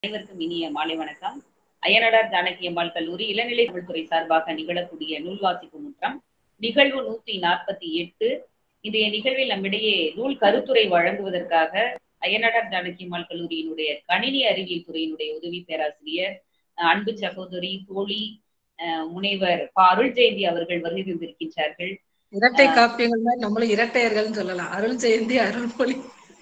அனைவருக்கும் இனிய மாலை வணக்கம் அய்யனடார் ஜானகி அம்மாள் கல்லூரி இளநிலை தமிழ்துறை சார்பாக நிகழக்கூடிய நூல் வாசிப்பு முற்றம் நிகழ்வு நூத்தி நாற்பத்தி எட்டு இன்றைய நிகழ்வில் நம்மிடையே நூல் கருத்துரை வழங்குவதற்காக அய்யனடார் ஜானகி அம்மாள் கல்லூரியினுடைய கணினி அறிவியல் துறையினுடைய உதவி பேராசிரியர் அன்பு சகோதரி தோழி முனைவர் ப அருள் ஜெயந்தி அவர்கள் வருகை தந்திருக்கின்றார்கள் இரட்டை காப்பியங்கள் மாதிரி நம்மளும் இரட்டையர்கள்னு சொல்லலாம் அருள் ஜெயந்தி அருள்மொழி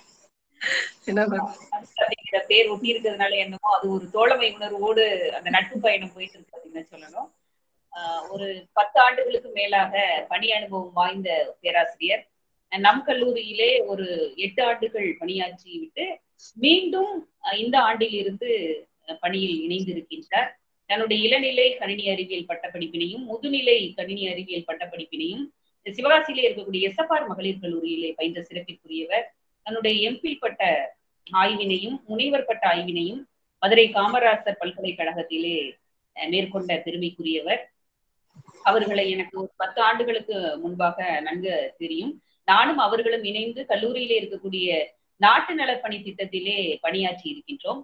என்ன அப்படிங்கிற பேர் ஒட்டி இருக்கிறதுனால என்னமோ அது ஒரு தோழமை உணர்வோடு அந்த நட்பு பயணம் போயிட்டு இருக்கு அப்படின்னு சொல்லணும் ஒரு பத்து ஆண்டுகளுக்கு மேலாக பணி அனுபவம் வாய்ந்த பேராசிரியர் நம் கல்லூரியிலே ஒரு எட்டு ஆண்டுகள் பணியாற்றி விட்டு மீண்டும் இந்த ஆண்டில் இருந்து பணியில் இணைந்திருக்கின்றார் தன்னுடைய இளநிலை கணினி அறிவியல் பட்டப்படிப்பினையும் முதுநிலை கணினி அறிவியல் பட்டப்படிப்பினையும் சிவகாசியிலே இருக்கக்கூடிய எஸ்எஃப்ஆர் மகளிர் கல்லூரியிலே பயின்ற சிறப்பிற்குரியவர் தன்னுடைய எம்பில் பட்ட ஆய்வினையும் முனைவர் பட்ட ஆய்வினையும் மதுரை காமராசர் பல்கலைக்கழகத்திலே மேற்கொண்ட பெருமைக்குரியவர் அவர்களை எனக்கு ஒரு பத்து ஆண்டுகளுக்கு முன்பாக நன்கு தெரியும் நானும் அவர்களும் இணைந்து கல்லூரியிலே இருக்கக்கூடிய நாட்டு நலப்பணி திட்டத்திலே பணியாற்றி இருக்கின்றோம்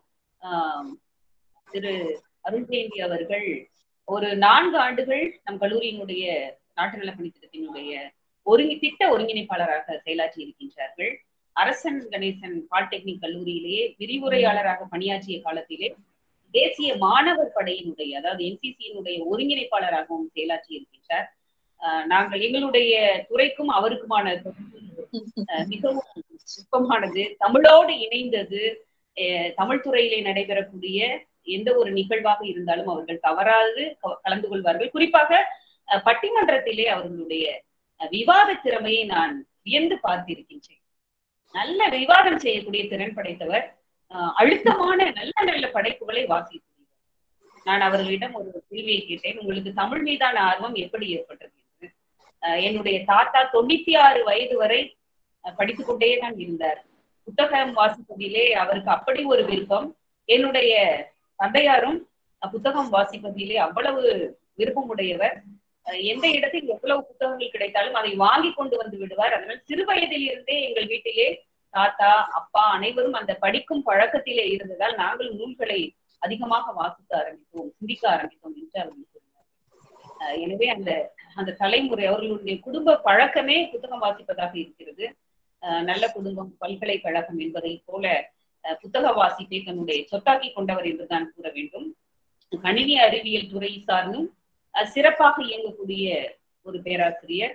திரு அருள் ஜெயந்தி அவர்கள் ஒரு நான்கு ஆண்டுகள் நம் கல்லூரியினுடைய நாட்டு நலப்பணி திட்டத்தினுடைய ஒருங்கி திட்ட ஒருங்கிணைப்பாளராக செயலாற்றி இருக்கின்றார்கள் அரசன் கணேசன் பாலிடெக்னிக் கல்லூரியிலேயே விரிவுரையாளராக பணியாற்றிய காலத்திலே தேசிய மாணவர் படையினுடைய அதாவது என்சிசியினுடைய ஒருங்கிணைப்பாளராகவும் செயலாற்றி இருக்கின்றார் நாங்கள் எங்களுடைய துறைக்கும் அவருக்குமான மிகவும் நுட்பமானது தமிழோடு இணைந்தது தமிழ் துறையிலே நடைபெறக்கூடிய எந்த ஒரு நிகழ்வாக இருந்தாலும் அவர்கள் தவறாது கலந்து கொள்வார்கள் குறிப்பாக பட்டிமன்றத்திலே அவர்களுடைய விவாத திறமையை நான் வியந்து பார்த்திருக்கின்றேன் நல்ல விவாதம் செய்யக்கூடிய திறன் படைத்தவர் அழுத்தமான நல்ல நல்ல படைப்புகளை வாசித்துள்ளார் நான் அவர்களிடம் ஒரு கேள்வியை கேட்டேன் உங்களுக்கு தமிழ் மீதான ஆர்வம் எப்படி ஏற்பட்டது என்று என்னுடைய தாத்தா தொண்ணூத்தி ஆறு வயது வரை படித்துக் கொண்டே தான் இருந்தார் புத்தகம் வாசிப்பதிலே அவருக்கு அப்படி ஒரு விருப்பம் என்னுடைய தந்தையாரும் புத்தகம் வாசிப்பதிலே அவ்வளவு விருப்பம் உடையவர் எந்த இடத்தில் எவ்வளவு புத்தகங்கள் கிடைத்தாலும் அதை வாங்கி கொண்டு வந்து விடுவார் அதனால் சிறு வயதில் இருந்தே எங்கள் வீட்டிலே தாத்தா அப்பா அனைவரும் அந்த படிக்கும் பழக்கத்திலே இருந்ததால் நாங்கள் நூல்களை அதிகமாக வாசிக்க ஆரம்பித்தோம் சிந்திக்க ஆரம்பித்தோம் என்று அவர்கள் கூறினார் எனவே அந்த அந்த தலைமுறை அவர்களுடைய குடும்ப பழக்கமே புத்தகம் வாசிப்பதாக இருக்கிறது நல்ல குடும்பம் பல்கலைக்கழகம் என்பதை போல புத்தக வாசிப்பை தன்னுடைய சொத்தாக்கி கொண்டவர் என்றுதான் கூற வேண்டும் கணினி அறிவியல் துறை சார்ந்தும் சிறப்பாக இயங்கக்கூடிய ஒரு பேராசிரியர்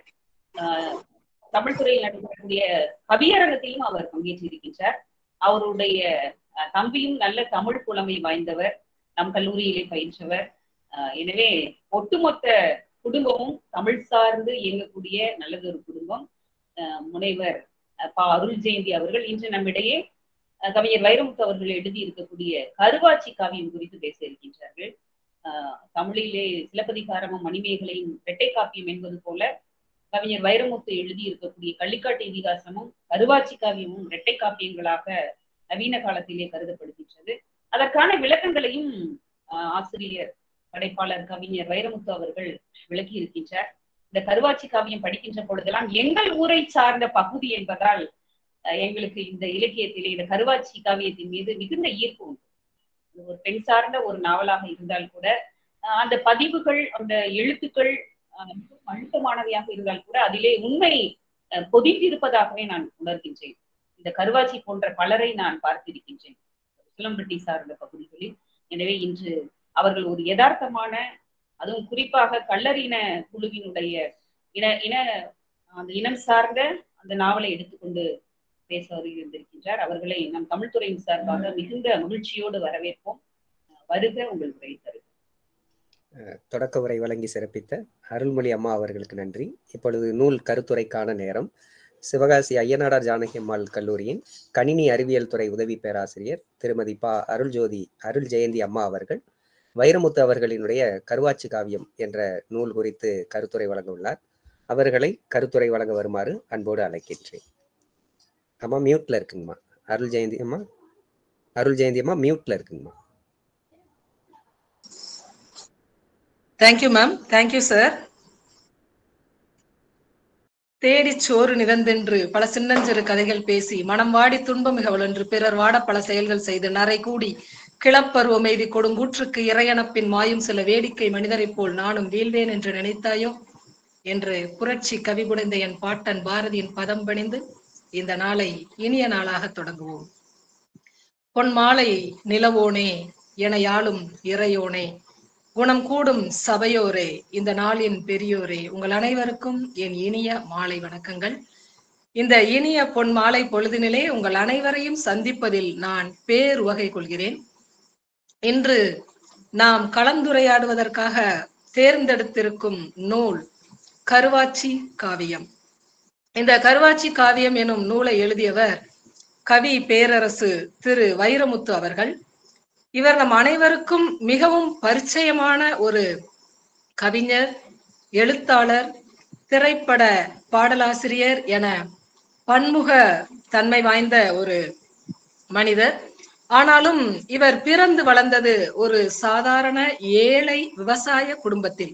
தமிழ் துறையில் நடைபெறக்கூடிய கவியரங்கத்திலும் அவர் பங்கேற்றிருக்கின்றார் அவருடைய தம்பியும் நல்ல தமிழ் புலமை வாய்ந்தவர் நம் கல்லூரியிலே பயின்றவர் எனவே ஒட்டுமொத்த குடும்பமும் தமிழ் சார்ந்து இயங்கக்கூடிய நல்லதொரு குடும்பம் முனைவர் பா அருள் ஜெயந்தி அவர்கள் இன்று நம்மிடையே கவிஞர் வைரமுத்து அவர்கள் எழுதி இருக்கக்கூடிய கருவாச்சி காவியம் குறித்து பேச இருக்கின்றார்கள் தமிழிலே சிலப்பதிகாரமும் மணிமேகலையும் இரட்டை காப்பியம் என்பது போல கவிஞர் வைரமுத்து எழுதி இருக்கக்கூடிய கள்ளிக்காட்டு இதிகாசமும் கருவாச்சி காவியமும் இரட்டை காப்பியங்களாக நவீன காலத்திலே கருதப்படுகின்றது அதற்கான விளக்கங்களையும் ஆசிரியர் படைப்பாளர் கவிஞர் வைரமுத்து அவர்கள் விளக்கி இருக்கின்றார் இந்த கருவாச்சி காவியம் படிக்கின்ற பொழுதெல்லாம் எங்கள் ஊரை சார்ந்த பகுதி என்பதால் எங்களுக்கு இந்த இலக்கியத்திலே இந்த கருவாச்சி காவியத்தின் மீது மிகுந்த ஈர்ப்பு உண்டு ஒரு பெண் சார்ந்த ஒரு நாவலாக இருந்தால் கூட அந்த பதிவுகள் அந்த எழுத்துக்கள் அழுத்தமானவையாக இருந்தால் கூட அதிலே உண்மை பொதிந்திருப்பதாகவே நான் உணர்கின்றேன் இந்த கருவாச்சி போன்ற பலரை நான் பார்த்திருக்கின்றேன் சிலம்பட்டி சார்ந்த பகுதிகளில் எனவே இன்று அவர்கள் ஒரு யதார்த்தமான அதுவும் குறிப்பாக கல்லறின குழுவினுடைய இன இன அந்த இனம் சார்ந்த அந்த நாவலை எடுத்துக்கொண்டு பேச இருந்திருக்கின்றார் அவர்களை நம் தமிழ்துறையின் சார்பாக மிகுந்த மகிழ்ச்சியோடு வரவேற்போம் வருக உங்கள் உரை தருக தொடக்க உரை வழங்கி சிறப்பித்த அருள்மொழி அம்மா அவர்களுக்கு நன்றி இப்பொழுது நூல் கருத்துரைக்கான நேரம் சிவகாசி ஐயனாடார் ஜானகி அம்மாள் கல்லூரியின் கணினி அறிவியல் துறை உதவி பேராசிரியர் திருமதி பா அருள் ஜோதி அருள் ஜெயந்தி அம்மா அவர்கள் வைரமுத்து அவர்களினுடைய கருவாச்சி காவியம் என்ற நூல் குறித்து கருத்துரை வழங்க உள்ளார் அவர்களை கருத்துரை வழங்க வருமாறு அன்போடு அழைக்கின்றேன் அம்மா மியூட்ல இருக்குங்கம்மா அருள் ஜெயந்தி அம்மா அருள் ஜெயந்தி அம்மா மியூட்ல இருக்குங்கம்மா தேங்க்யூ மேம் தேங்க்யூ சார் தேடிச் சோறு நிறந்தென்று பல சின்னஞ்சிறு கதைகள் பேசி மனம் வாடி துன்பம் மிகவல் என்று பிறர் வாட பல செயல்கள் செய்து நரை கூடி கிளப்பருவமெய்தி கொடுங்கூற்றுக்கு இறையனப்பின் மாயும் சில வேடிக்கை மனிதரைப் போல் நானும் வீழ்வேன் என்று நினைத்தாயோ என்று புரட்சி கவி புனைந்த என் பாட்டன் பாரதியின் பதம் பணிந்து இந்த நாளை இனிய நாளாக தொடங்குவோம் பொன் மாலை நிலவோனே என யாழும் இறையோனே குணம் கூடும் சபையோரே இந்த நாளின் பெரியோரே உங்கள் அனைவருக்கும் என் இனிய மாலை வணக்கங்கள் இந்த இனிய பொன் மாலை பொழுதினிலே உங்கள் அனைவரையும் சந்திப்பதில் நான் பேர் வகை கொள்கிறேன் இன்று நாம் கலந்துரையாடுவதற்காக தேர்ந்தெடுத்திருக்கும் நூல் கருவாச்சி காவியம் இந்த கருவாச்சி காவியம் எனும் நூலை எழுதியவர் கவி பேரரசு திரு வைரமுத்து அவர்கள் இவர் நம் அனைவருக்கும் மிகவும் பரிச்சயமான ஒரு கவிஞர் எழுத்தாளர் திரைப்பட பாடலாசிரியர் என பன்முக தன்மை வாய்ந்த ஒரு மனிதர் ஆனாலும் இவர் பிறந்து வளர்ந்தது ஒரு சாதாரண ஏழை விவசாய குடும்பத்தில்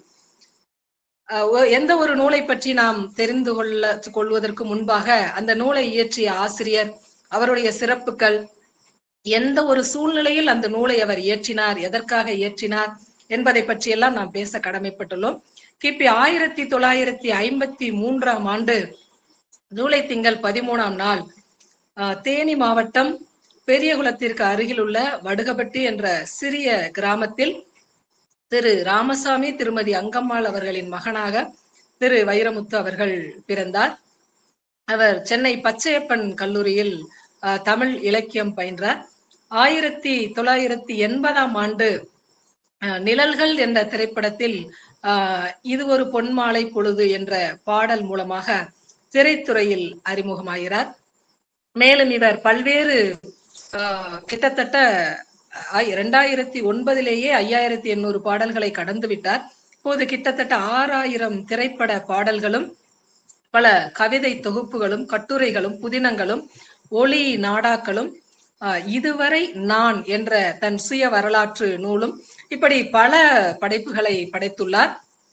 அஹ் ஒ- எந்த ஒரு நூலை பற்றி நாம் தெரிந்து கொள்ள கொள்வதற்கு முன்பாக அந்த நூலை இயற்றிய ஆசிரியர் அவருடைய சிறப்புகள் எந்த ஒரு சூழ்நிலையில் அந்த நூலை அவர் இயற்றினார் எதற்காக இயற்றினார் என்பதை பற்றியெல்லாம் நாம் பேச கடமைப்பட்டுள்ளோம் கிபி ஆயிரத்தி தொள்ளாயிரத்தி ஐம்பத்தி மூன்றாம் ஆண்டு ஜூலை திங்கள் பதிமூணாம் நாள் அஹ், தேனி மாவட்டம் பெரியகுளத்திற்கு அருகில் உள்ள வடுகப்பட்டி என்ற சிறிய கிராமத்தில் திரு ராமசாமி திருமதி அங்கம்மாள் அவர்களின் மகனாக திரு வைரமுத்து அவர்கள் பிறந்தார் அவர் சென்னை பச்சையப்பன் கல்லூரியில் அஹ், தமிழ் இலக்கியம் பயின்றார் ஆயிரத்தி தொள்ளாயிரத்தி எண்பதாம் ஆண்டு அஹ், நிழல்கள் என்ற திரைப்படத்தில் அஹ், இது ஒரு பொன்மாலை பொழுது என்ற பாடல் மூலமாக திரைத்துறையில் அறிமுகமாகிறார் மேலும் இவர் பல்வேறு அஹ், கிட்டத்தட்ட ஆய்- இரண்டாயிரத்தி ஒன்பதிலேயே ஐயாயிரத்தி எண்ணூறு பாடல்களை கடந்து விட்டார் இப்போது கிட்டத்தட்ட ஆறாயிரம் திரைப்பட பாடல்களும் பல கவிதை தொகுப்புகளும் கட்டுரைகளும் புதினங்களும் ஒளி நாடாக்களும் ஆஹ், இதுவரை நான் என்ற தன் சுய வரலாற்று நூலும் இப்படி பல படைப்புகளை படைத்துள்ளார்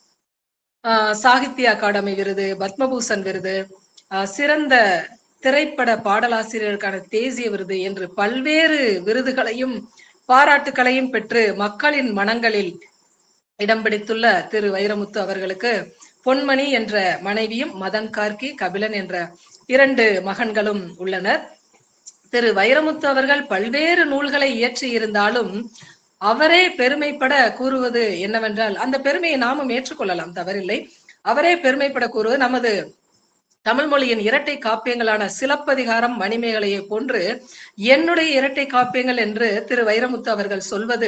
ஆஹ், சாகித்ய அகாடமி விருது பத்மபூஷன் விருது ஆஹ், சிறந்த திரைப்பட பாடலாசிரியருக்கான தேசிய விருது என்று பல்வேறு விருதுகளையும் பாராட்டுகளையும் பெற்று மக்களின் மனங்களில் இடம் பிடித்துள்ள திரு வைரமுத்து அவர்களுக்கு பொன்மணி என்ற மனைவியும் மதன் கார்கி கபிலன் என்ற இரண்டு மகன்களும் உள்ளனர் திரு வைரமுத்து அவர்கள் பல்வேறு நூல்களை இயற்றி இருந்தாலும் அவரே பெருமைப்பட கூறுவது என்னவென்றால் அந்த பெருமையை நாமும் ஏற்றுக்கொள்ளலாம் தவறில்லை அவரே பெருமைப்பட கூறுவது நமது தமிழ் மொழியின் இரட்டை காப்பியங்களான சிலப்பதிகாரம் மணிமேகலையை போன்று என்னுடைய இரட்டை காப்பியங்கள் என்று திரு வைரமுத்து அவர்கள் சொல்வது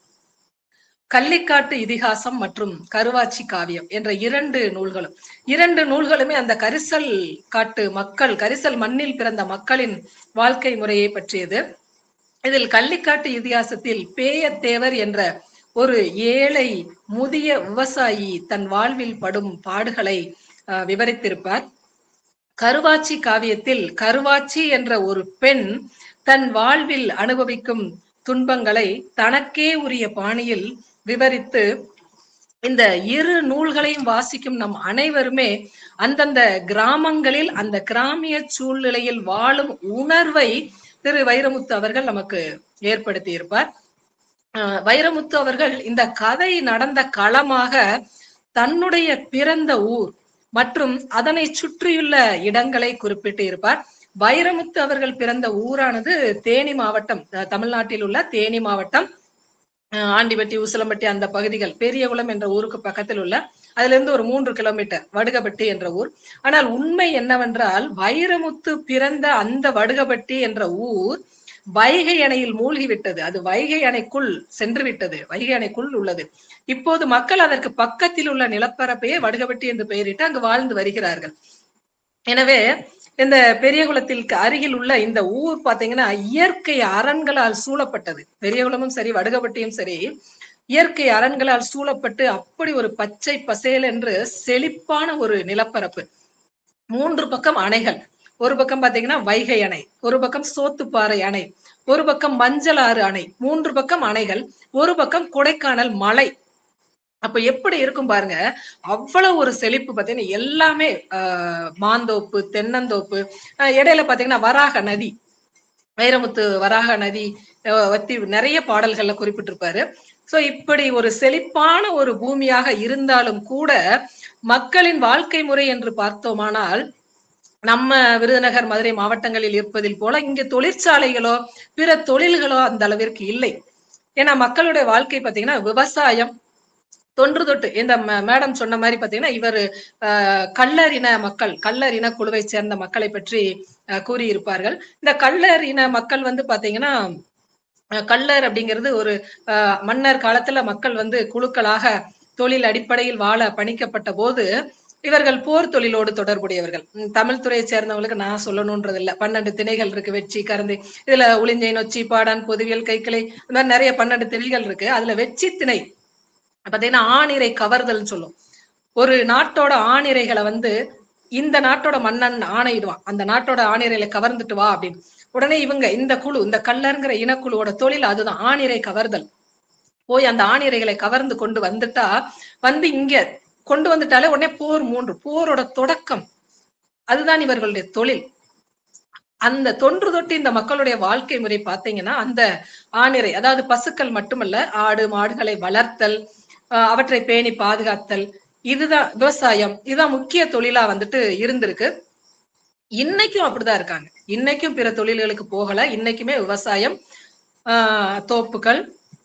கள்ளிக்காட்டு இதிகாசம் மற்றும் கருவாச்சி காவியம் என்ற இரண்டு நூல்களும் இரண்டு நூல்களுமே அந்த கரிசல் காட்டு மக்கள் கரிசல் மண்ணில் பிறந்த மக்களின் வாழ்க்கை முறையை பற்றியது இதில் கள்ளிக்காட்டு இதிகாசத்தில் பேயத்தேவர் என்ற ஒரு ஏழை முதிய விவசாயி தன் வாழ்வில் படும் பாடுகளை அஹ், விவரித்திருப்பார் கருவாச்சி காவியத்தில் கருவாச்சி என்ற ஒரு பெண் தன் வாழ்வில் அனுபவிக்கும் துன்பங்களை தனக்கே உரிய பாணியில் விவரித்து இந்த இரு நூல்களையும் வாசிக்கும் நம் அனைவருமே அந்தந்த கிராமங்களில் அந்த கிராமிய சூழ்நிலையில் வாழும் உணர்வை திரு வைரமுத்து அவர்கள் நமக்கு ஏற்படுத்தி இருப்பார் அஹ் வைரமுத்து அவர்கள் இந்த கதை நடந்த களமாக தன்னுடைய பிறந்த ஊர் மற்றும் அதனை சுற்றியுள்ள இடங்களை குறிப்பிட்டு இருப்பார் வைரமுத்து அவர்கள் பிறந்த ஊரானது தேனி மாவட்டம் அஹ் தமிழ்நாட்டில் உள்ள தேனி மாவட்டம் அஹ் ஆண்டிபட்டி உசிலம்பட்டி அந்த பகுதிகள் பெரியகுளம் என்ற ஊருக்கு பக்கத்தில் உள்ள அதுல இருந்து ஒரு மூன்று கிலோமீட்டர் வடுகப்பட்டி என்ற ஊர் ஆனால் உண்மை என்னவென்றால் வைரமுத்து பிறந்த அந்த வடுகப்பட்டி என்ற ஊர் வைகை அணையில் மூழ்கி விட்டது அது வைகை அணைக்குள் சென்று விட்டது வைகை அணைக்குள் உள்ளது இப்போது மக்கள் அதற்கு பக்கத்தில் உள்ள நிலப்பரப்பையே வடுகப்பட்டி என்று பெயரிட்டு அங்கு வாழ்ந்து வருகிறார்கள் எனவே இந்த பெரியகுளத்திற்கு அருகில் உள்ள இந்த ஊர் பாத்தீங்கன்னா இயற்கை அரண்களால் சூழப்பட்டது பெரியகுளமும் சரி வடுகப்பட்டியும் சரி இயற்கை அரண்களால் சூழப்பட்டு அப்படி ஒரு பச்சை பசேல் என்று செழிப்பான ஒரு நிலப்பரப்பு மூன்று பக்கம் அணைகள் ஒரு பக்கம் பாத்தீங்கன்னா வைகை அணை ஒரு பக்கம் சோத்துப்பாறை அணை ஒரு பக்கம் மஞ்சளாறு அணை மூன்று பக்கம் அணைகள் ஒரு பக்கம் கொடைக்கானல் மலை அப்ப எப்படி இருக்கும் பாருங்க அவ்வளவு ஒரு செழிப்பு பாத்தீங்கன்னா எல்லாமே ஆஹ் மாந்தோப்பு தென்னந்தோப்பு ஆஹ் இடையில பாத்தீங்கன்னா வராக நதி வைரமுத்து வராக நதி அஹ், பத்தி நிறைய பாடல்கள்ல குறிப்பிட்டிருப்பாரு சோ இப்படி ஒரு செழிப்பான ஒரு பூமியாக இருந்தாலும் கூட மக்களின் வாழ்க்கை முறை என்று பார்த்தோமானால் நம்ம விருதுநகர் மதுரை மாவட்டங்களில் இருப்பதில் போல இங்க தொழிற்சாலைகளோ பிற தொழில்களோ அந்த அளவிற்கு இல்லை ஏன்னா மக்களுடைய வாழ்க்கை பாத்தீங்கன்னா விவசாயம் தொன்று தொட்டு இந்த ம- மேடம் சொன்ன மாதிரி பாத்தீங்கன்னா இவர் கள்ளர் இன மக்கள் கள்ளர் இன குழுவை சேர்ந்த மக்களை பற்றி அஹ், கூறியிருப்பார்கள் இந்த கள்ளர் இன மக்கள் வந்து பாத்தீங்கன்னா அஹ், கள்ளர் அப்படிங்கிறது ஒரு அஹ், மன்னர் காலத்துல மக்கள் வந்து குழுக்களாக தொழில் அடிப்படையில் வாழ பணிக்கப்பட்ட போது இவர்கள் போர் தொழிலோடு தொடர்புடையவர்கள் ம், தமிழ் துறையை சேர்ந்தவங்களுக்கு நான் சொல்லணும்ன்றது இல்ல பன்னெண்டு திணைகள் இருக்கு வெற்றி கரந்தை இதுல உளிஞ்சை நொச்சி பாடான் பொதுவியல் கைக்கிளை இந்த மாதிரி நிறைய பன்னெண்டு திணைகள் இருக்கு அதுல வெற்றி திணை பாத்தீங்கன்னா ஆணிரை கவர்தல்னு சொல்லும் ஒரு நாட்டோட ஆணிரைகளை வந்து இந்த நாட்டோட மன்னன் ஆணையிடுவான் அந்த நாட்டோட ஆணிரைகளை கவர்ந்துட்டு வா அப்படின்னு உடனே இவங்க இந்த குழு இந்த கல்லருங்கிற இனக்குழுவோட தொழில் அதுதான் ஆணிரை கவர்தல் போய் அந்த ஆணிரைகளை கவர்ந்து கொண்டு வந்துட்டா வந்து இங்க கொண்டு வந்துட்டாலே உடனே போர் மூன்று போரோட தொடக்கம் அதுதான் இவர்களுடைய தொழில் அந்த தொன்று தொட்டு இந்த மக்களுடைய வாழ்க்கை முறை பார்த்தீங்கன்னா அந்த ஆணிரை அதாவது பசுக்கள் மட்டுமல்ல ஆடு மாடுகளை வளர்த்தல் ஆஹ் அவற்றை பேணி பாதுகாத்தல் இதுதான் விவசாயம் இதுதான் முக்கிய தொழிலா வந்துட்டு இருந்திருக்கு இன்னைக்கும் அப்படிதான் இருக்காங்க இன்னைக்கும் பிற தொழில்களுக்கு போகல இன்னைக்குமே விவசாயம் ஆஹ் தோப்புகள்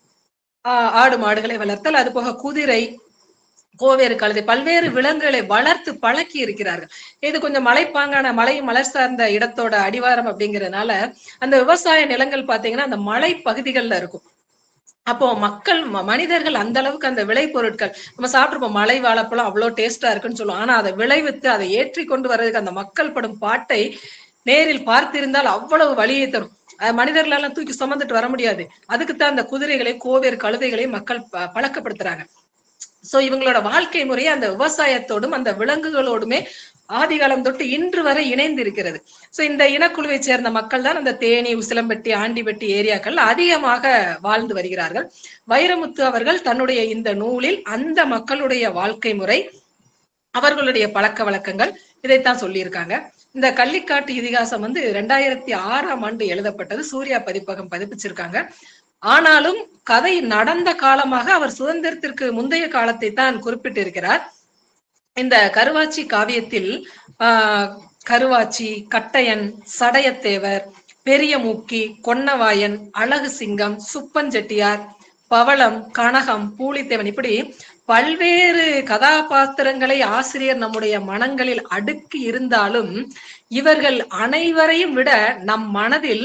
ஆஹ் ஆடு மாடுகளை வளர்த்தல் அது போக குதிரை கோவேறு கழுதை பல்வேறு விலங்குகளை வளர்த்து பழக்கி இருக்கிறார்கள் இது கொஞ்சம் மலைப்பாங்கான மலை மலர் சார்ந்த இடத்தோட அடிவாரம் அப்படிங்கறதுனால அந்த விவசாய நிலங்கள் பாத்தீங்கன்னா அந்த மலை பகுதிகள்ல இருக்கும் அப்போ மக்கள் ம- மனிதர்கள் அந்த அளவுக்கு அந்த விளை பொருட்கள் நம்ம சாப்பிட்டுருப்போம் மலை வாழைப்பழம் அவ்வளவு டேஸ்டா இருக்குன்னு சொல்லுவோம் ஆனா அதை விளைவித்து அதை ஏற்றி கொண்டு வர்றதுக்கு அந்த மக்கள் படும் பாட்டை நேரில் பார்த்திருந்தால் அவ்வளவு வழியை தரும் அஹ் மனிதர்களெல்லாம் தூக்கி சுமந்துட்டு வர முடியாது அதுக்குத்தான் அந்த குதிரைகளை கோவேறு கழுதைகளை மக்கள் ப- பழக்கப்படுத்துறாங்க சோ இவங்களோட வாழ்க்கை முறையே அந்த விவசாயத்தோடும் அந்த விலங்குகளோடுமே ஆதிகாலம் தொட்டு இன்று வரை இணைந்து இருக்கிறது சோ இந்த இனக்குழுவை சேர்ந்த மக்கள் தான் அந்த தேனி உசிலம்பட்டி ஆண்டிபட்டி ஏரியாக்கள் அதிகமாக வாழ்ந்து வருகிறார்கள் வைரமுத்து அவர்கள் தன்னுடைய இந்த நூலில் அந்த மக்களுடைய வாழ்க்கை முறை அவர்களுடைய பழக்க வழக்கங்கள் இதைத்தான் சொல்லியிருக்காங்க இந்த கள்ளிக்காட்டு இதிகாசம் வந்து ரெண்டாயிரத்தி ஆறாம் ஆண்டு எழுதப்பட்டது சூர்யா பதிப்பகம் பதிப்பிச்சிருக்காங்க ஆனாலும் கதை நடந்த காலமாக அவர் சுதந்திரத்திற்கு முந்தைய காலத்தை தான் குறிப்பிட்டிருக்கிறார் இந்த கருவாச்சி காவியத்தில் ஆஹ் கருவாச்சி கட்டையன் சடையத்தேவர் பெரிய மூக்கி கொன்னவாயன் அழகு சிங்கம் சுப்பஞ்செட்டியார் பவளம் கனகம் பூலித்தேவன் இப்படி பல்வேறு கதாபாத்திரங்களை ஆசிரியர் நம்முடைய மனங்களில் அடுக்கி இருந்தாலும் இவர்கள் அனைவரையும் விட நம் மனதில்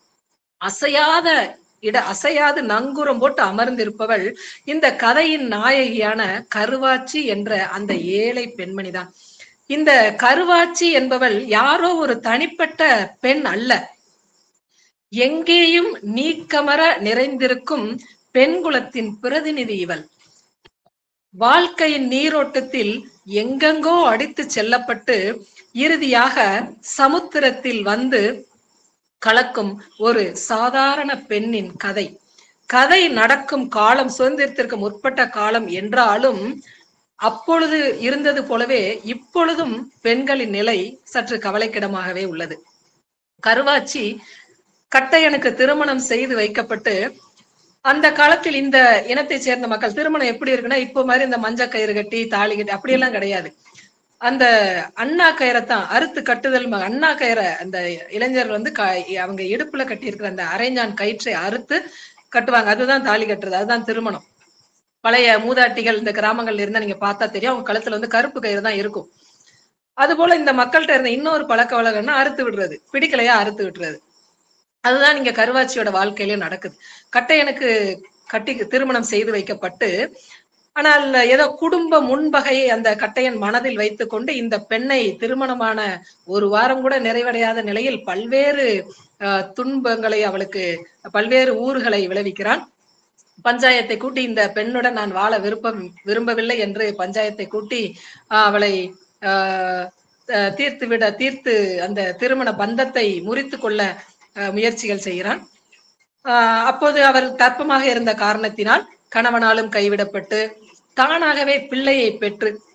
அசையாத இட அசையாது நங்கூரம் போட்டு அமர்ந்திருப்பவள் இந்த கதையின் நாயகியான கருவாச்சி என்ற அந்த ஏழை பெண்மணிதான் இந்த கருவாச்சி என்பவள் யாரோ ஒரு தனிப்பட்ட பெண் அல்ல எங்கேயும் நீக்கமர நிறைந்திருக்கும் பெண் குலத்தின் பிரதிநிதி இவள் வாழ்க்கையின் நீரோட்டத்தில் எங்கெங்கோ அடித்து செல்லப்பட்டு இறுதியாக சமுத்திரத்தில் வந்து கலக்கும் ஒரு சாதாரண பெண்ணின் கதை கதை நடக்கும் காலம் சுதந்திரத்திற்கு முற்பட்ட காலம் என்றாலும் அப்பொழுது இருந்தது போலவே இப்பொழுதும் பெண்களின் நிலை சற்று கவலைக்கிடமாகவே உள்ளது கருவாச்சி கட்டையனுக்கு திருமணம் செய்து வைக்கப்பட்டு அந்த காலத்தில் இந்த இனத்தை சேர்ந்த மக்கள் திருமணம் எப்படி இருக்குன்னா இப்போ மாதிரி இந்த மஞ்ச கயிறு கட்டி தாலி கட்டி அப்படியெல்லாம் கிடையாது அந்த அண்ணா கயிறைத்தான் அறுத்து கட்டுதல் ம- அண்ணா கயிறை அந்த இளைஞர்கள் வந்து க- அவங்க இடுப்புல கட்டி இருக்கிற அந்த அரைஞான் கயிற்றை அறுத்து கட்டுவாங்க அதுதான் தாலி கட்டுறது அதுதான் திருமணம் பழைய மூதாட்டிகள் இந்த கிராமங்கள்ல இருந்தா நீங்க பார்த்தா தெரியும் அவங்க கழுத்துல வந்து கருப்பு கயிறு தான் இருக்கும் அது போல இந்த மக்கள்கிட்ட இருந்த இன்னொரு பழக்க வழக்கம்னா அறுத்து விடுறது பிடிக்கலையா அறுத்து விட்டுறது அதுதான் இங்க கருவாச்சியோட வாழ்க்கையிலயும் நடக்குது கட்டையனுக்கு கட்டி திருமணம் செய்து வைக்கப்பட்டு ஆனால் ஏதோ குடும்ப முன்பகையை அந்த கட்டையன் மனதில் வைத்துக்கொண்டு இந்த பெண்ணை திருமணமான ஒரு வாரம் கூட நிறைவடையாத நிலையில் பல்வேறு அஹ், துன்பங்களை அவளுக்கு பல்வேறு ஊர்களை விளைவிக்கிறான் பஞ்சாயத்தை கூட்டி இந்த பெண்ணுடன் நான் வாழ விருப்பம் விரும்பவில்லை என்று பஞ்சாயத்தை கூட்டி ஆஹ், அவளை ஆஹ், அஹ், தீர்த்து விட தீர்த்து அந்த திருமண பந்தத்தை முறித்து கொள்ள ஆஹ், முயற்சிகள் செய்கிறான் ஆஹ், அப்போது அவர் தர்ப்பமாக இருந்த காரணத்தினால் கணவனாலும் கைவிடப்பட்டு தானாகவே பிள்ளையை பெற்று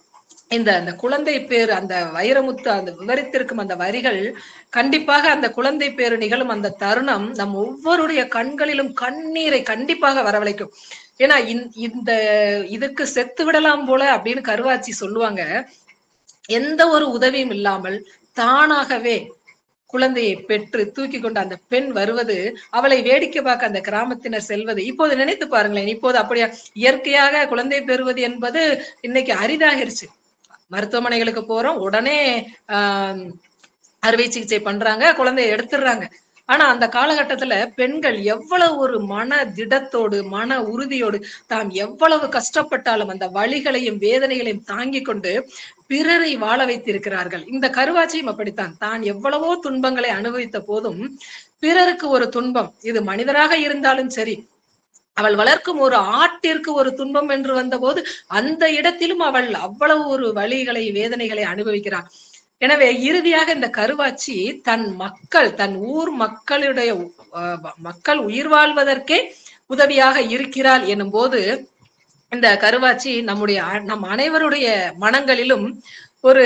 இந்த அந்த குழந்தை பேர் அந்த வைரமுத்து அந்த விவரித்திருக்கும் அந்த வரிகள் கண்டிப்பாக அந்த குழந்தை பேரு நிகழும் அந்த தருணம் நம் ஒவ்வொருடைய கண்களிலும் கண்ணீரை கண்டிப்பாக வரவழைக்கும் ஏன்னா இந்த இதுக்கு செத்து விடலாம் போல அப்படின்னு கருவாச்சி சொல்லுவாங்க எந்த ஒரு உதவியும் இல்லாமல் தானாகவே குழந்தையை பெற்று தூக்கி கொண்டு அந்த பெண் வருவது அவளை வேடிக்கை பார்க்க அந்த கிராமத்தினர் செல்வது இப்போது நினைத்து பாருங்களேன் இப்போது அப்படியா இயற்கையாக குழந்தை பெறுவது என்பது இன்னைக்கு அரிதாகிருச்சு மருத்துவமனைகளுக்கு போறோம் உடனே ஆஹ் அறுவை சிகிச்சை பண்றாங்க குழந்தைய எடுத்துடுறாங்க ஆனா அந்த காலகட்டத்துல பெண்கள் எவ்வளவு ஒரு மன திடத்தோடு மன உறுதியோடு தாம் எவ்வளவு கஷ்டப்பட்டாலும் அந்த வழிகளையும் வேதனைகளையும் தாங்கி கொண்டு பிறரை வாழ வைத்திருக்கிறார்கள் இந்த கருவாச்சியும் அப்படித்தான் தான் எவ்வளவோ துன்பங்களை அனுபவித்த போதும் பிறருக்கு ஒரு துன்பம் இது மனிதராக இருந்தாலும் சரி அவள் வளர்க்கும் ஒரு ஆட்டிற்கு ஒரு துன்பம் என்று வந்தபோது அந்த இடத்திலும் அவள் அவ்வளவு ஒரு வழிகளை வேதனைகளை அனுபவிக்கிறாள் எனவே இறுதியாக இந்த கருவாச்சி தன் மக்கள் தன் ஊர் மக்களுடைய மக்கள் உயிர் வாழ்வதற்கே உதவியாக இருக்கிறாள் எனும் போது இந்த கருவாச்சி நம்முடைய நம் அனைவருடைய மனங்களிலும் ஒரு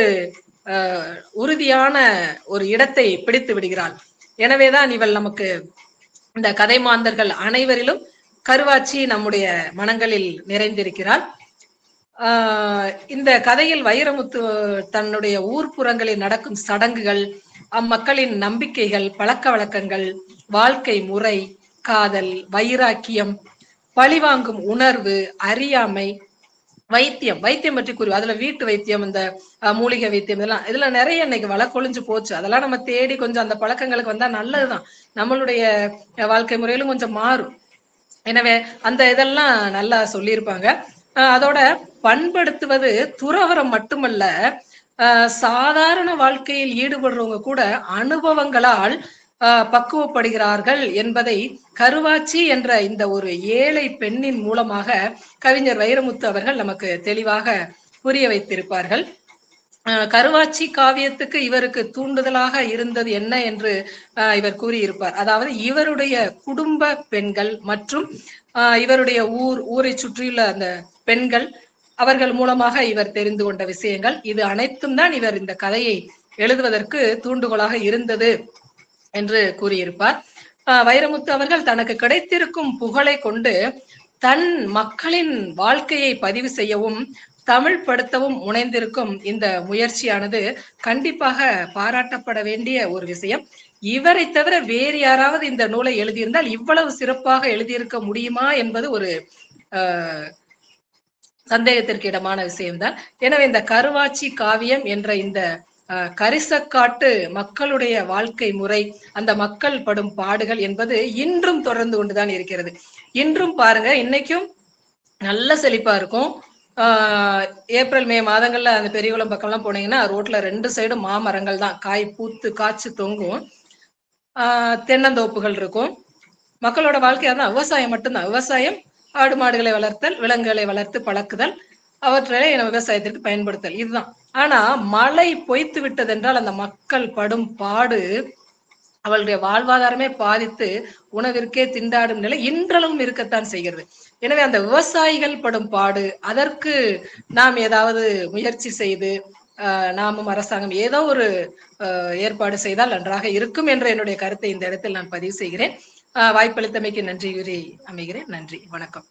உறுதியான ஒரு இடத்தை பிடித்து விடுகிறாள் எனவேதான் இவள் நமக்கு இந்த கதை மாந்தர்கள் அனைவரிலும் கருவாச்சி நம்முடைய மனங்களில் நிறைந்திருக்கிறாள் ஆஹ் இந்த கதையில் வைரமுத்து தன்னுடைய ஊர்ப்புறங்களில் நடக்கும் சடங்குகள் அம்மக்களின் நம்பிக்கைகள் பழக்க வழக்கங்கள் வாழ்க்கை முறை காதல் வைராக்கியம் பழிவாங்கும் உணர்வு அறியாமை வைத்தியம் வைத்தியம் பற்றி கூறுவோம் அதுல வீட்டு வைத்தியம் இந்த மூலிகை வைத்தியம் இதெல்லாம் இதுல நிறைய இன்னைக்கு வழக்கொழிஞ்சு போச்சு அதெல்லாம் நம்ம தேடி கொஞ்சம் அந்த பழக்கங்களுக்கு வந்தா நல்லதுதான் நம்மளுடைய வாழ்க்கை முறையிலும் கொஞ்சம் மாறும் எனவே அந்த இதெல்லாம் நல்லா சொல்லியிருப்பாங்க அதோட பண்படுத்துவது துறவரம் மட்டுமல்ல சாதாரண வாழ்க்கையில் ஈடுபடுறவங்க கூட அனுபவங்களால் பக்குவப்படுகிறார்கள் என்பதை கருவாச்சி என்ற இந்த ஒரு ஏழை பெண்ணின் மூலமாக கவிஞர் வைரமுத்து அவர்கள் நமக்கு தெளிவாக புரிய வைத்திருப்பார்கள் கருவாச்சி காவியத்துக்கு இவருக்கு தூண்டுதலாக இருந்தது என்ன என்று இவர் கூறியிருப்பார் அதாவது இவருடைய குடும்ப பெண்கள் மற்றும் இவருடைய ஊர் ஊரை சுற்றியுள்ள அந்த பெண்கள் அவர்கள் மூலமாக இவர் தெரிந்து கொண்ட விஷயங்கள் இது அனைத்தும் தான் இவர் இந்த கதையை எழுதுவதற்கு தூண்டுகோலாக இருந்தது என்று கூறியிருப்பார் வைரமுத்து அவர்கள் தனக்கு கிடைத்திருக்கும் புகழை கொண்டு தன் மக்களின் வாழ்க்கையை பதிவு செய்யவும் தமிழ் படுத்தவும் முனைந்திருக்கும் இந்த முயற்சியானது கண்டிப்பாக பாராட்டப்பட வேண்டிய ஒரு விஷயம் இவரை தவிர வேறு யாராவது இந்த நூலை எழுதியிருந்தால் இவ்வளவு சிறப்பாக எழுதியிருக்க முடியுமா என்பது ஒரு ஆஹ் சந்தேகத்திற்கு இடமான விஷயம்தான் எனவே இந்த கருவாச்சி காவியம் என்ற இந்த கரிசக்காட்டு மக்களுடைய வாழ்க்கை முறை அந்த மக்கள் படும் பாடுகள் என்பது இன்றும் தொடர்ந்து கொண்டுதான் இருக்கிறது இன்றும் பாருங்க இன்னைக்கும் நல்ல செழிப்பா இருக்கும் ஆஹ் ஏப்ரல் மே மாதங்கள்ல அந்த பெரியகுளம் பக்கம்லாம் போனீங்கன்னா ரோட்ல ரெண்டு சைடும் மாமரங்கள் தான் காய் பூத்து காய்ச்சி தொங்கும் ஆஹ் தென்னந்தோப்புகள் இருக்கும் மக்களோட வாழ்க்கை அதான் விவசாயம் மட்டும்தான் விவசாயம் ஆடு மாடுகளை வளர்த்தல் விலங்குகளை வளர்த்து பழக்குதல் அவற்றை விவசாயத்திற்கு பயன்படுத்தல் இதுதான் ஆனா மழை பொய்த்து விட்டதென்றால் அந்த மக்கள் படும் பாடு அவளுடைய வாழ்வாதாரமே பாதித்து உணவிற்கே திண்டாடும் நிலை இன்றளவும் இருக்கத்தான் செய்கிறது எனவே அந்த விவசாயிகள் படும் பாடு அதற்கு நாம் ஏதாவது முயற்சி செய்து நாமும் அரசாங்கம் ஏதோ ஒரு ஏற்பாடு செய்தால் நன்றாக இருக்கும் என்ற என்னுடைய கருத்தை இந்த இடத்தில் நான் பதிவு செய்கிறேன் வாய்ப்பளித்தமைக்கு நன்றி கூறி அமைகிறேன் நன்றி வணக்கம்